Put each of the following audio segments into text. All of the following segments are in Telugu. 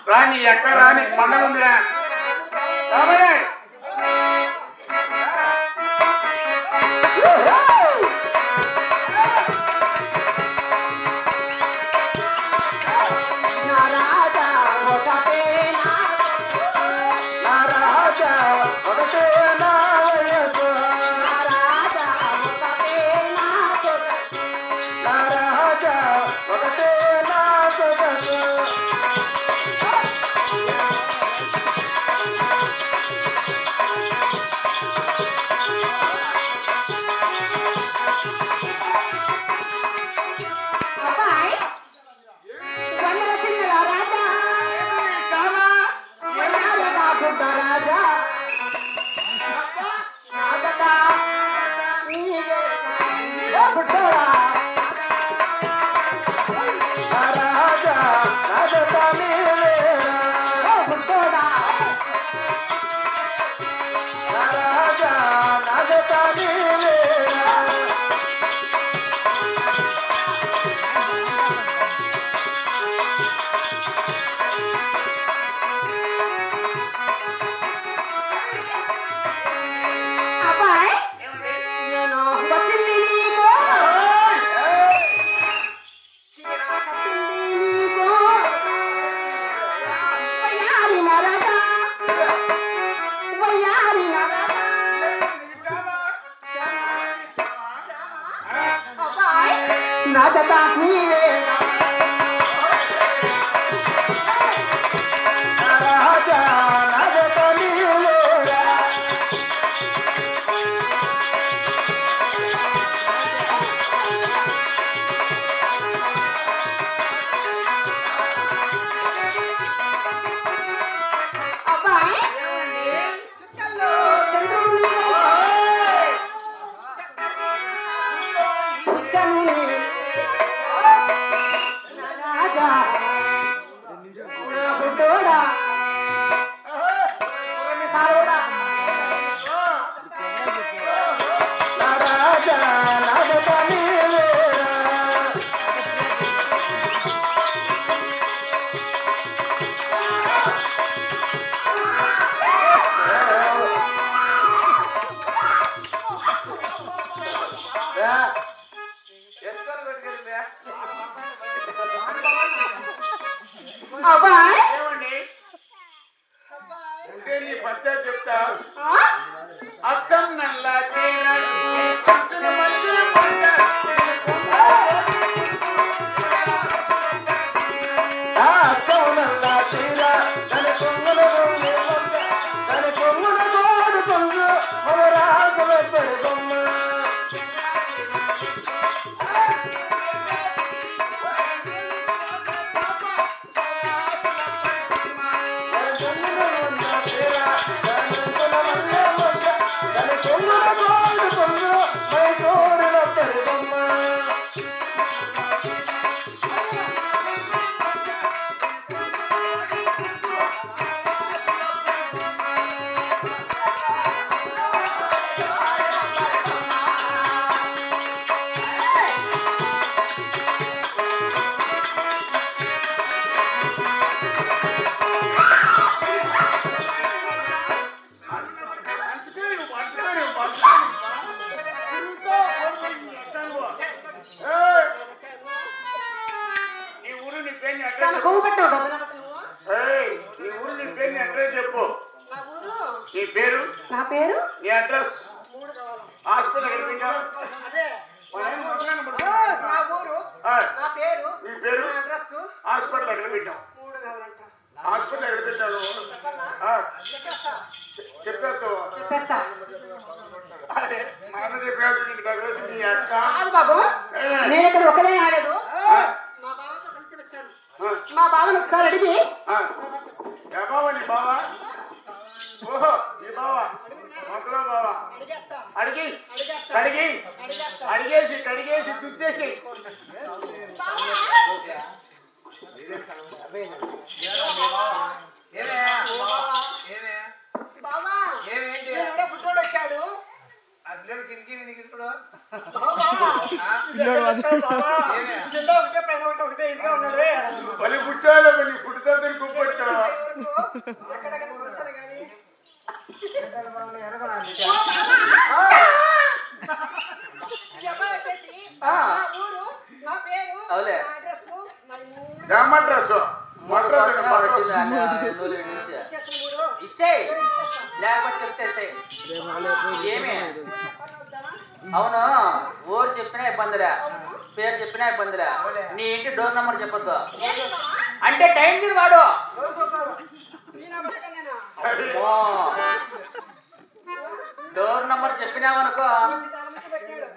రాని ఎక్కడ రాని పండగ ఉందిరా రాబోయే నా రాజా ఒకటే నా వయసు నా రాజా ఒకటే నా సొగసు కామా నా రాజా రాజతా నీవేరా నా రాజా రాజతా నీవేరా నా రాజా రాజతా నీవేరా నా రాజా రాజతా నీవేరా ఏమండి ఉంటే నీ పచ్చా చెప్తా అచ్చం నల్ల చీర పచ్చన మధ్య పంట. ఆ అచ్చం నల్ల చీర దాని కొంగుల రంగు కొంగ, దాని కొంగుల గోడు కొంగు, మన రాజుల పడి బొమ్మ. దాని కొంగుల ఉన్న చీర, దాని కొంగుల వల్ల మొగ్గ, దాని కొంగుల గోడు కొంగు, మన గోడుల పడి బొమ్మ. నీ ఊరు నీ పేరు నీ అడ్రస్ చెప్పు. ఏయ్, నీ ఊరు నీ పేరు నీ అడ్రస్ చెప్పు నీ పేరు నా పేరు నీ అడ్రస్ హాస్పిటల్ ఎక్కడ పెట్టావు మనం ముసలాన్ని పట్టుకున్నాం. ఆ, నీ పేరు హాస్పిటల్ ఎక్కడ పెట్టావు హాస్పిటల్ ఎక్కడ పెట్టావు ఆ, చెప్పేస్తావు చెప్పేస్తా అదే మా అన్న చెప్పాడు నీకు దగ్గర నీ అక్క కాదు బాబు నేను ఇక్కడ ఒకనే రాలేదు ఆ, మా బావతో కలిసి వచ్చాను ఆ, మా బావను ఒకసారి అడిగి ఆ. ఏ బావ నీ బావ ఓహో నీ బావ మొదలో బావ అడిగేస్తా అడిగి అడిగేస్తా కడిగి అడిగేస్తా అడిగేసి కడిగేసి తుచ్చేసి బావా ఏమేంటి ఎవడో పుట్టోడు వచ్చాడు అట్లేదు కిందికి నీకు ఇప్పుడు కింద ఒకటే పైన ఒకటే ఒకటే ఇదిగా ఉన్నాడు మళ్ళీ పుట్టాలో మళ్ళీ పుట్టుతో కుప్పొచ్చావా మద్రాసు మద్రాసు మద్రాసు ఇచ్చేస్తాను మూడు ఇచ్చేయి లేకపోతే చెప్తేసేయ్ ఏమి అవును ఊరు చెప్పినా ఇబ్బందిరా పేరు చెప్పినా ఇబ్బందిరా నీ ఇంటి డోర్ నెంబర్ చెప్పొద్దు అంటే టైం తిరిగి వాడు నేను అమ్మకం నేను అమ్మో. డోర్ నంబర్ చెప్పినావనుకో మంచి తాళం పెట్టాడు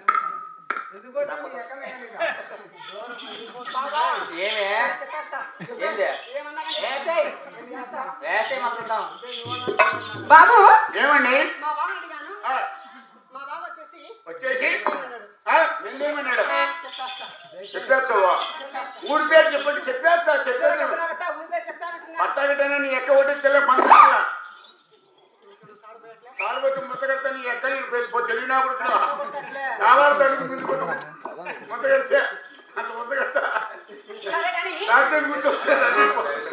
ఏమే చెప్పేస్తా ఏంది ఏమన్నా కానీ వేసేయ్ నేను చేస్తా. వేసేయ్ మొదలుద్దాం బాబు ఏమండి మా బావ అడిగాను ఆ, మా బావ వచ్చేసి వచ్చేసి ఆ, నిన్నేమన్నాడు చెప్పేస్తా చెప్పేస్తావా ఊరి పేరు చెప్పండి చెప్పేస్తా చెప్పేస్తా చెప్పినారట, ఊరి పేరు చెప్తానంటున్నా మత్తగట్టనే నీ ఎక్క ఒకటి తెల్ల పండుగ కాలువచ్చి ముత్తగడితే నీ ఎక్క తెలివినా కూడా అట్లే. చాలా తడుగు ముందుకుంటు ముత్తగడితే అంత ముత్తగడతా సరే కానీ డాక్టర్ గుర్తొస్తుంది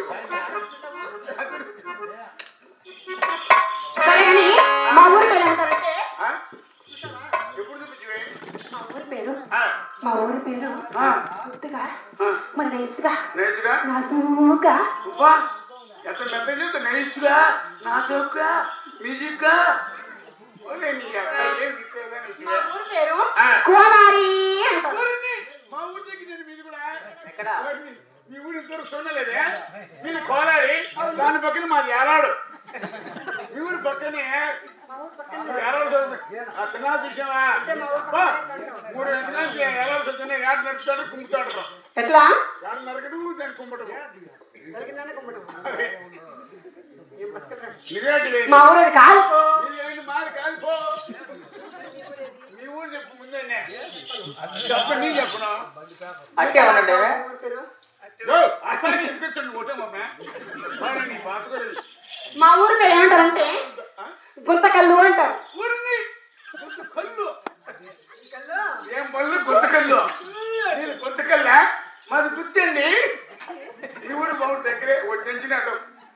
సరే కానీ మా ఊరి పేరు ఏమంటారంటే ఎప్పుడు చూపించివే మా ఊరి పేరు ఆ, మా ఊరి పేరు ఆ, గుర్తుగా ఆ. మన నైస్గా నైస్గా నాజూగా ఉవ్వా, ఎంత మెత్త చూస్తే నైస్గా నాజోక్గా మ్యూజిక్గా ఓలే నీ అక్క ఏం ఇచ్చేదా నీకు? మా ఊరి పేరు ఆ. కోలారి అంటారు ఊరిని, మా ఊరి దగ్గర నేను మీది కూడా ఎక్కడ ఓరిని, మీ ఊరి ఇద్దరు చూడలేదే మీది కోలారి దాని పక్కన మాది ఏలాడు మీ ఊరి పక్కనే మా ఊరి పక్కన ఏలాడు చూడండి. ఆ తిన్నా చూసావా బా, మూడు గంటల నుంచి ఏలాడు చూస్తేనే ఏడు నడుపుతాడు కుంపుతాడు ఎట్లా ఏడు నరకడు దాన్ని కుంపటం దొరికిందనే కుమ్మటం. అదే. ఏం బతకట్లేదు. ఇదేంటి మా ఊరు కాదు మీరేంటి మాది కాదు పో మీ ఊరు చెప్పు ముందే చెప్పండి నీ చెప్పను అట్టే ఉండండి ఊరి పేరు ఓ, అసలు ఎందుకొచ్చాడు ఒకటే మమ్మ వాడు నీ పాతుకోలేదు మా ఊరి పేరు ఏమంటారంటే గుంతకల్లు అంటారు ఊరిని గుంత కళ్ళు ఏం పళ్ళు గుంతకల్లు నేను గుంతకల్లా మాది గుర్తండి ఈ ఊరు బాగుంది దగ్గరే వచ్చినట్టు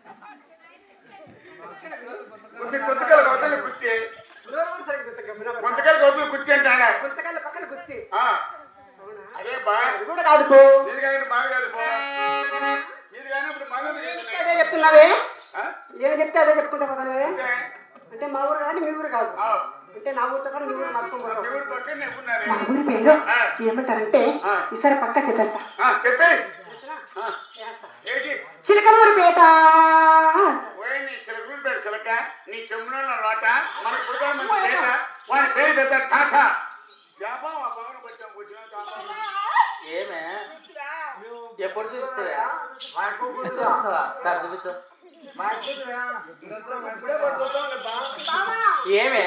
కొన్ని గుంతకల్ గౌతలు గుర్తి గుంతకల్ గౌతలు గుర్తి అంటాడా గుంతకల్లు పక్కన గుర్తి ఆ, అదే బా అది కూడా కాదు పో. ఇది కానీ బాగా కాదు పో ఇది కానీ ఇప్పుడు మనం అదే చెప్తున్నావే ఆ? ఏం చెప్తే అదే చెప్పుకుంటా పోతానే అంటే, అంటే మా ఊరు కాదు మీ ఊరు కాదు ఆ, అంటే నా ఊరితో కానీ మీ ఊరు మీ మార్చుకోబోతాం ఊరు పక్కనే ఉన్నారే మా ఊరి పేరు ఆ. ఏమంటారంటే ఆ. ఈసారి పక్క చెప్పేస్తా ఆ, చెప్పే ఆ, ఏంటి చిలకలూరిపేట ఓయ్ నీ చిలకూరు పేరు చిలక నీ చెమ్మున లోట మన పుడతాడు మన పేట వాడి పేరు పెద్ద తాత జాపం ఆ పవన్ వచ్చాం కూర్చున్నా ఏమే ఎప్పుడు చూపిస్తావా చూపిస్తావా నాకు చూపించు ఏమే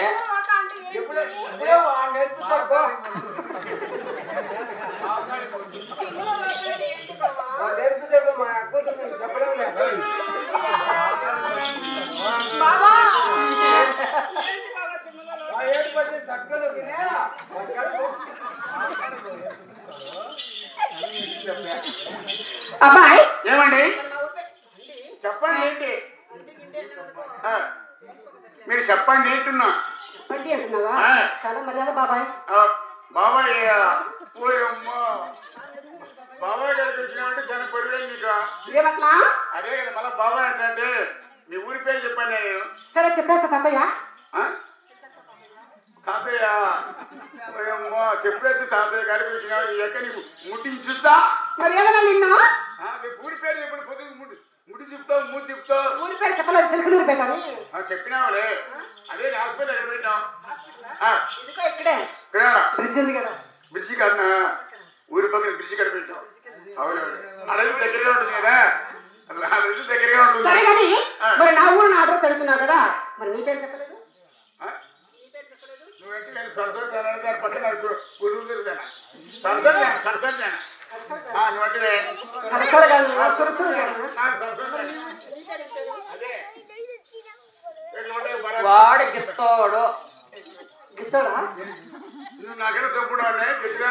అబ్బాయి ఏమండి చెప్పండి ఏంటి ఆ, మీరు చెప్పండి ఏంటున్నా వడ్డీ అంటున్నావా ఆ. చాలా మర్యాద బాబాయ్ ఆ, బాబాయ్ ఓయమ్మ బాబాయ్ గారికి వచ్చినామంటే చాలా పొరివేది నీకు ఏమట్లా అదే కదా మళ్ళీ బాబాయ్ అంటే మీ ఊరి పేరు చెప్పాను నేను సరే చెప్పేస్తా తాతయ్య ఆ? తాతయ్య ఓయమ్మో చెప్పేసి తాతయ్య గారికి వచ్చినావు ఎక్కడ నీకు ముట్టించుతా మరి ఏమన్నా నిన్ను ఆ, నీ ఊరి పేరు చెప్పండి పొద్దున ముట్టి ముట్టి తిప్పుతావు మూతి తిప్పుతావు ఊరి పేరు చెప్పలేదు చిలకలూరిపేట అని ఆ, చెప్పినావులే అదే నీ హాస్పిటల్ ఎక్కడ పెట్టాం ఆ, ఇదిగో ఇక్కడే ఇక్కడ బ్రిడ్జ్ ఉంది కదా బ్రిడ్జి కన్నా ఊరి పక్కన బ్రిడ్జి కడ పెట్టాం అవునవును అడవి దగ్గరగా ఉంటుంది కదా అడవి దగ్గరగా ఉంటుంది సరే కానీ ఆ. మరి నా ఊరు నా అడ్రస్ అడుగుతున్నావు కదా మరి నీ పేరు చెప్పలేదు ఆ? నువ్వెంటి నేను సరస్వతి దాని దాని పక్కన గురువు తిరుగుతాను సరస్వతి దాని సరస్వతి దాని నువ్వంటే అక్కడ కాదు సురసురు కాదు. నాకు సరస్వతి అదే నువ్వు బరా- వాడు గిత్తోడు గిట్టోడా నువ్వు నాకైనా తప్పుడు గట్టిగా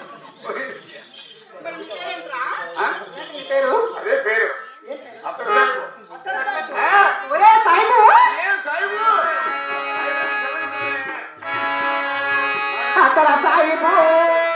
నీ పేరు అదే పేరు అప్పుడు ఒరే సాయిబు అక్కడ సాయిబు